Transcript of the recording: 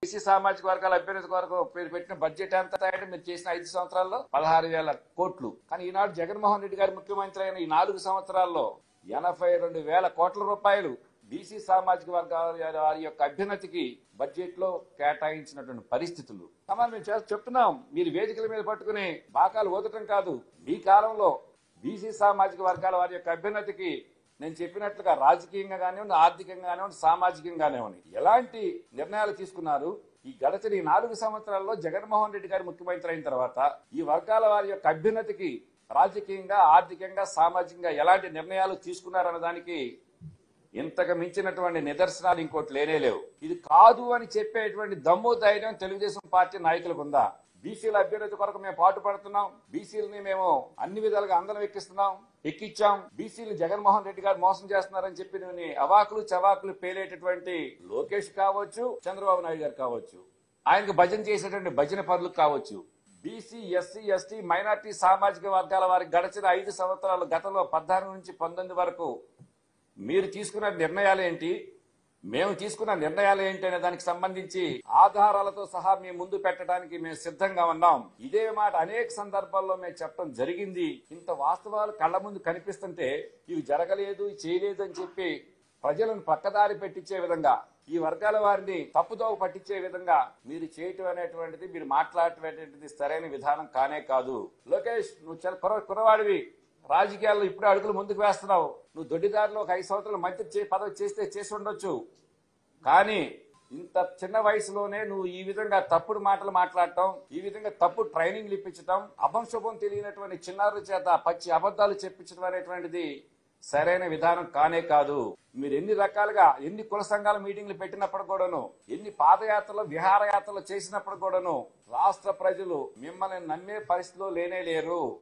BC సామాజిక వర్గాల అభ్యున్నతి కొరకు మీరు పెట్టిన బడ్జెట్ ఎంత అంటే మీరు చేసిన ఐదు సంవత్సరాల్లో పదహారు వేల కోట్లు కానీ ఈనాడు జగన్మోహన్ రెడ్డి గారు ముఖ్యమంత్రి అయిన ఈ నాలుగు సంవత్సరాల్లో ఎనభై రెండు వేల కోట్ల రూపాయలు బీసీ సామాజిక వర్గాల వారి యొక్క అభ్యున్నతికి బడ్జెట్ లో కేటాయించినటువంటి పరిస్థితులు సమానం మేము చేస్తూ చెప్తున్నాం మీరు వేదికల మీద పట్టుకుని బాకాలు ఓదటం కాదు మీ కాలంలో బీసీ సామాజిక వర్గాల వారి యొక్క అభ్యున్నతికి నేను చెప్పినట్లుగా రాజకీయంగా కానివ్వండి ఆర్థికంగా కానివ్వండి సామాజికంగా కానివ్వండి ఎలాంటి నిర్ణయాలు తీసుకున్నారు ఈ గడచిన ఈ నాలుగు సంవత్సరాల్లో జగన్మోహన్ రెడ్డి గారు ముఖ్యమంత్రి అయిన తర్వాత ఈ వర్గాల వారి యొక్క అభ్యున్నతికి రాజకీయంగా ఆర్థికంగా సామాజికంగా ఎలాంటి నిర్ణయాలు తీసుకున్నారన్న దానికి ఇంతకు మించినటువంటి నిదర్శనాలు ఇంకోటి లేనే లేవు ఇది కాదు అని చెప్పేటువంటి దమ్ము ధైర్యం తెలుగుదేశం పార్టీ నాయకులకు ఉందా బీసీల అభ్యున్నతి కొరకు మేము పాటు పడుతున్నాం బీసీలని మేము అన్ని విధాలుగా అందరం ఎక్కిస్తున్నాం ఎక్కిచ్చాం బీసీలు జగన్మోహన్ రెడ్డి గారు మోసం చేస్తున్నారని చెప్పి నేను అవాకులు చవాకులు పేలేటటువంటి లోకేష్ కావచ్చు చంద్రబాబు నాయుడు గారు కావచ్చు ఆయనకు భజన చేసేటువంటి భజన పనులు కావచ్చు బీసీ ఎస్సీ ఎస్టీ మైనార్టీ సామాజిక వర్గాల వారికి గడిచిన ఐదు సంవత్సరాలు గతంలో పద్నాలుగు నుంచి పంతొమ్మిది వరకు మీరు తీసుకున్న నిర్ణయాలు ఏంటి మేము తీసుకున్న నిర్ణయాలు ఏంటి అనే దానికి సంబంధించి ఆధారాలతో సహా మీ ముందు పెట్టడానికి మేము సిద్ధంగా ఉన్నాం ఇదే మాట అనేక సందర్భాల్లో మేము చెప్పడం జరిగింది ఇంత వాస్తవాలు కళ్ళ ముందు కనిపిస్తుంటే ఇవి జరగలేదు ఇవి చేయలేదు అని చెప్పి ప్రజలను పక్కదారి పెట్టించే విధంగా ఈ వర్గాల వారిని తప్పుదోవ పట్టించే విధంగా మీరు చేయటం అనేటువంటిది మీరు మాట్లాడటం అనేటువంటిది సరైన విధానం కానే కాదు లోకేష్ నువ్వు చాలా కుర్ర కుర్రవాడివి రాజకీయాల్లో ఇప్పుడు అడుగులు ముందుకు వేస్తున్నావు నువ్వు దొడ్డిదారిలో ఒక ఐదు సంవత్సరాలు మంత్రి చే- పదవి చేస్తే చేసి ఉండొచ్చు కానీ ఇంత చిన్న వయసులోనే నువ్వు ఈ విధంగా తప్పుడు మాటలు మాట్లాడటం ఈ విధంగా తప్పుడు ట్రైనింగ్లు ఇప్పించడం అభంశుభం తెలియనటువంటి చిన్నారుల చేత పచ్చి అబద్ధాలు చెప్పించడం అనేటువంటిది సరైన విధానం కానే కాదు మీరు ఎన్ని రకాలుగా ఎన్ని కుల సంఘాల మీటింగ్లు పెట్టినప్పుడు కూడాను ఎన్ని పాదయాత్రలు విహారయాత్రలు చేసినప్పుడు కూడాను రాష్ట్ర ప్రజలు మిమ్మల్ని నమ్మే పరిస్థితిలో లేనే లేరు